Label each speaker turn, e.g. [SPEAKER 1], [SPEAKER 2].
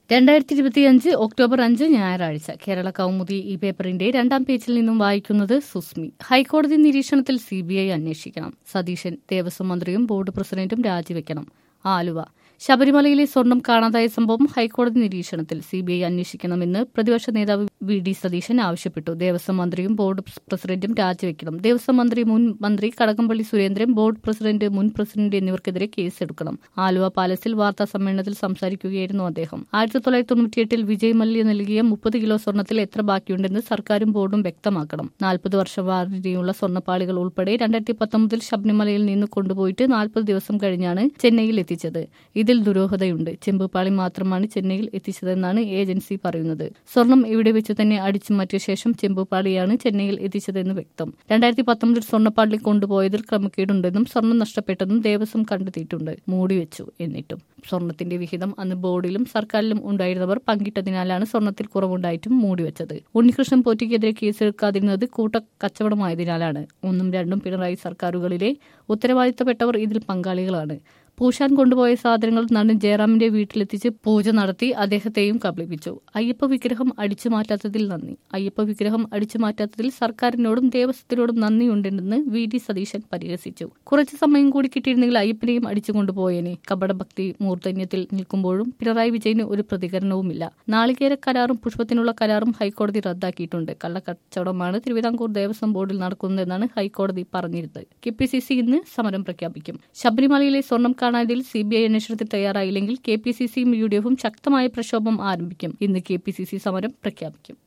[SPEAKER 1] രണ്ടായിരത്തി ഇരുപത്തിയഞ്ച് ഒക്ടോബർ അഞ്ച് ഞായറാഴ്ച കേരള കൗമുദി ഈ പേപ്പറിന്റെ രണ്ടാം പേജിൽ നിന്നും വായിക്കുന്നത് സുസ്മി ഹൈക്കോടതി നിരീക്ഷണത്തിൽ സി ബി ഐ അന്വേഷിക്കണം സതീശൻ ദേവസ്വം മന്ത്രിയും ബോർഡ് പ്രസിഡന്റും രാജിവെക്കണം ആലുവ ശബരിമലയിലെ സ്വർണം കാണാതായ സംഭവം ഹൈക്കോടതി നിരീക്ഷണത്തിൽ സി ബി ഐ അന്വേഷിക്കണമെന്ന് പ്രതിപക്ഷ നേതാവ് വി ഡി സതീശൻ ആവശ്യപ്പെട്ടു ദേവസ്വം മന്ത്രിയും ബോർഡ് പ്രസിഡന്റും രാജിവെക്കണം ദേവസ്വം മന്ത്രി മുൻ മന്ത്രി കടകംപള്ളി സുരേന്ദ്രൻ ബോർഡ് പ്രസിഡന്റ് മുൻ പ്രസിഡന്റ് എന്നിവർക്കെതിരെ കേസെടുക്കണം ആലുവ പാലസിൽ വാർത്താ സമ്മേളനത്തിൽ സംസാരിക്കുകയായിരുന്നു അദ്ദേഹം ആയിരത്തി തൊള്ളായിരത്തി തൊണ്ണൂറ്റിയെട്ടിൽ വിജയ് മല്യ നൽകിയ മുപ്പത് കിലോ സ്വർണത്തിൽ എത്ര ബാക്കിയുണ്ടെന്ന് സർക്കാരും ബോർഡും വ്യക്തമാക്കണം നാൽപ്പത് വർഷം വാറന്റിയുള്ള സ്വർണ്ണപ്പാളികൾ ഉൾപ്പെടെ രണ്ടായിരത്തി പത്തൊമ്പതിൽ ശബരിമലയിൽ നിന്ന് കൊണ്ടുപോയിട്ട് നാൽപ്പത് ദിവസം കഴിഞ്ഞാണ് ചെന്നൈയിൽ എത്തിച്ചത് ഇതിൽ ദുരൂഹതയുണ്ട് ചെമ്പുപാളി മാത്രമാണ് ചെന്നൈയിൽ എത്തിച്ചതെന്നാണ് ഏജൻസി പറയുന്നത് സ്വർണം ഇവിടെ വെച്ച് തന്നെ അടിച്ചു മാറ്റിയ ശേഷം ചെമ്പുപാളിയാണ് ചെന്നൈയിൽ എത്തിച്ചതെന്ന് വ്യക്തം രണ്ടായിരത്തി പത്തൊമ്പതിൽ സ്വർണ്ണപ്പാളി കൊണ്ടുപോയതിൽ ക്രമക്കേടുണ്ടെന്നും സ്വർണം നഷ്ടപ്പെട്ടെന്നും ദേവസ്വം കണ്ടെത്തിയിട്ടുണ്ട് മൂടിവെച്ചു എന്നിട്ടും സ്വർണത്തിന്റെ വിഹിതം അന്ന് ബോർഡിലും സർക്കാരിലും ഉണ്ടായിരുന്നവർ പങ്കിട്ടതിനാലാണ് സ്വർണത്തിൽ കുറവുണ്ടായിട്ടും മൂടിവെച്ചത് ഉണ്ണികൃഷ്ണൻ പോറ്റിക്കെതിരെ കേസെടുക്കാതിരുന്നത് കൂട്ട കച്ചവടമായതിനാലാണ് ഒന്നും രണ്ടും പിണറായി സർക്കാരുകളിലെ ഉത്തരവാദിത്തപ്പെട്ടവർ ഇതിൽ പങ്കാളികളാണ് പൂശാൻ കൊണ്ടുപോയ സാധനങ്ങൾ നടൻ ജയറാമിന്റെ വീട്ടിലെത്തിച്ച് പൂജ നടത്തി അദ്ദേഹത്തെയും കബളിപ്പിച്ചു അയ്യപ്പ വിഗ്രഹം അടിച്ചു മാറ്റാത്തതിൽ നന്ദി അയ്യപ്പ വിഗ്രഹം അടിച്ചു മാറ്റാത്തതിൽ സർക്കാരിനോടും ദേവസ്വത്തിനോടും നന്ദിയുണ്ടെന്ന് വി ഡി സതീശൻ പരിഹസിച്ചു കുറച്ചു സമയം കൂടി കിട്ടിയിരുന്നെങ്കിൽ അയ്യപ്പനെയും അടിച്ചു കൊണ്ടുപോയേനെ കപടഭക്തി മൂർധന്യത്തിൽ നിൽക്കുമ്പോഴും പിണറായി വിജയന് ഒരു പ്രതികരണവുമില്ല നാളികേര കരാറും പുഷ്പത്തിനുള്ള കരാറും ഹൈക്കോടതി റദ്ദാക്കിയിട്ടുണ്ട് കള്ളക്കച്ചവടമാണ് തിരുവിതാംകൂർ ദേവസ്വം ബോർഡിൽ നടക്കുന്നതെന്നാണ് ഹൈക്കോടതി പറഞ്ഞിരുന്നത് കെ പി സി സി ഇന്ന് സമരം പ്രഖ്യാപിക്കും ശബരിമലയിലെ സ്വർണം കാണാതിൽ സി ബി ഐ അന്വേഷണത്തിൽ തയ്യാറായില്ലെങ്കിൽ കെ പി സി സിയും യു ഡി എഫും ശക്തമായ പ്രക്ഷോഭം ആരംഭിക്കും ഇന്ന് കെ പി സി സി സമരം പ്രഖ്യാപിക്കും